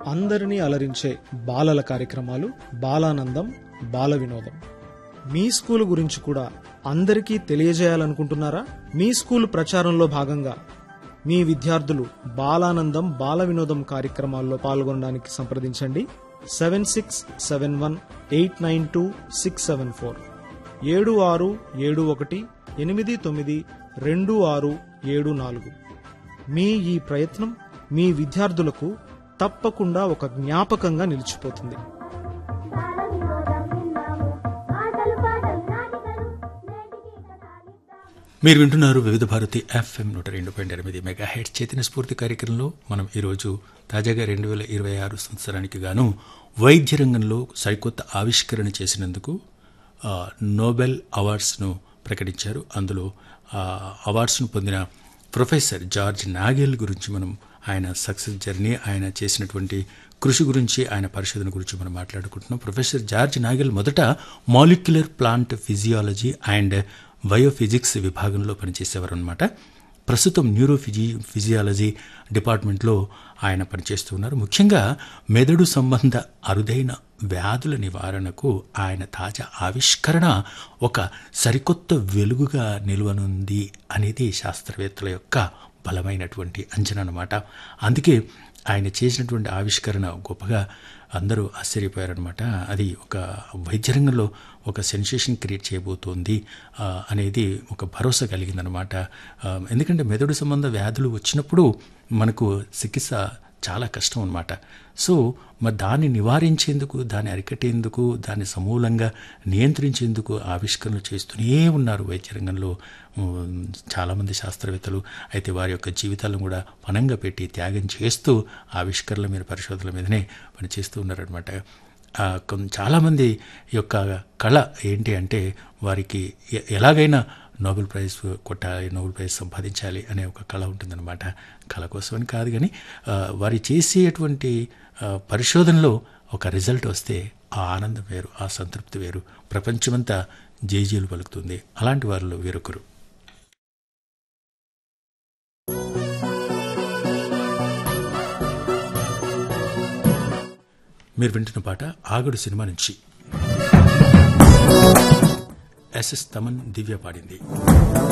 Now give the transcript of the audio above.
అందరినీ అలరించే బాలల కార్యక్రమాలు బాలానందం బాల వినోదం మీ స్కూల్ గురించి కూడా అందరికీ తెలియజేయాలనుకుంటున్నారా మీ స్కూల్ ప్రచారంలో భాగంగా మీ విద్యార్థులు బాలానందం బాల వినోదం కార్యక్రమాల్లో పాల్గొనడానికి సంప్రదించండి seven six seven one eight nine two six seven four ఏడు ఆరు ఏడు ఒకటి ఎనిమిది తొమ్మిది రెండు ఆరు ఏడు నాలుగు మీ ఈ ప్రయత్నం మీ విద్యార్థులకు తప్పకుండా ఒక జ్ఞాపకంగా నిలిచిపోతుంది ఆటలు పాటలు నాటికలు నేటికి కథాలిద్దాం మీరు వింటున్నారు వివిధ భారతి ఎఫ్ఎం నూట రెండు పాయింట్ ఎనిమిది మెగా హెడ్ చైతన్య స్ఫూర్తి కార్యక్రమంలో మనం ఈరోజు తాజాగా రెండు వేల ఇరవై ఆరు సంవత్సరానికి గాను వైద్య రంగంలో సరికొత్త ఆవిష్కరణ చేసినందుకు ఆ, నోబెల్ అవార్డ్స్ను ప్రకటించారు అందులో ఆ, అవార్డ్స్ను పొందిన ప్రొఫెసర్ జార్జ్ నాగెల్ గురించి మనం ఆయన సక్సెస్ జర్నీ ఆయన చేసినటువంటి కృషి గురించి ఆయన పరిశోధన గురించి మనం మాట్లాడుకుంటున్నాం ప్రొఫెసర్ జార్జ్ నాగెల్ మొదట molecular plant physiology and biophysics విభాగంలో పనిచేసేవారు అనమాట ప్రస్తుతం న్యూరో ఫిజి ఫిజియాలజీ డిపార్ట్మెంట్లో ఆయన పనిచేస్తూ ఉన్నారు ముఖ్యంగా మెదడు సంబంధ అరుదైన వ్యాధుల నివారణకు ఆయన తాజా ఆవిష్కరణ ఒక సరికొత్త వెలుగుగా నిలువనుంది అనేది శాస్త్రవేత్తల యొక్క బలమైనటువంటి అంచనా అన్నమాట అందుకే ఆయన చేసినటువంటి ఆవిష్కరణ గొప్పగా అందరూ ఆశ్చర్యపోయారనమాట అది ఒక వైద్య రంగంలో ఒక సెన్సేషన్ క్రియేట్ చేయబోతోంది ఆ, అనేది ఒక భరోసా కలిగిందనమాట ఆ, ఎందుకంటే మెదడు సంబంధ వ్యాధులు వచ్చినప్పుడు మనకు చికిత్స చాలా కష్టం అనమాట సో మరి దాన్ని నివారించేందుకు దాన్ని అరికట్టేందుకు దాన్ని సమూలంగా నియంత్రించేందుకు ఆవిష్కరణలు చేస్తూనే ఉన్నారు వైద్య రంగంలో ఉమ్, చాలామంది శాస్త్రవేత్తలు అయితే వారి యొక్క జీవితాలను కూడా పనంగా పెట్టి త్యాగం చేస్తూ ఆవిష్కరణల మీద పరిశోధనల మీదనే పనిచేస్తూ ఉన్నారనమాట ఆ, కొన్- చాలామంది యొక్క కళ ఏంటి అంటే వారికి ఎ- ఎలాగైనా నోబెల్ ప్రైజ్ కొట్టాలి నోబెల్ ప్రైజ్ సంపాదించాలి అనే ఒక కళ ఉంటుందన్నమాట కళ కోసమని కాదు కానీ ఆ, వారి చేసేటువంటి ఆ, పరిశోధనలో ఒక రిజల్ట్ వస్తే ఆ ఆనందం వేరు ఆ సంతృప్తి వేరు ప్రపంచమంతా జేజీలు పలుకుతుంది అలాంటి వారిలో వేరొకరు మీరు వింటున్న పాట ఆగడు సినిమా నుంచి ఎస్ఎస్ తమన్ దివ్య పాడింది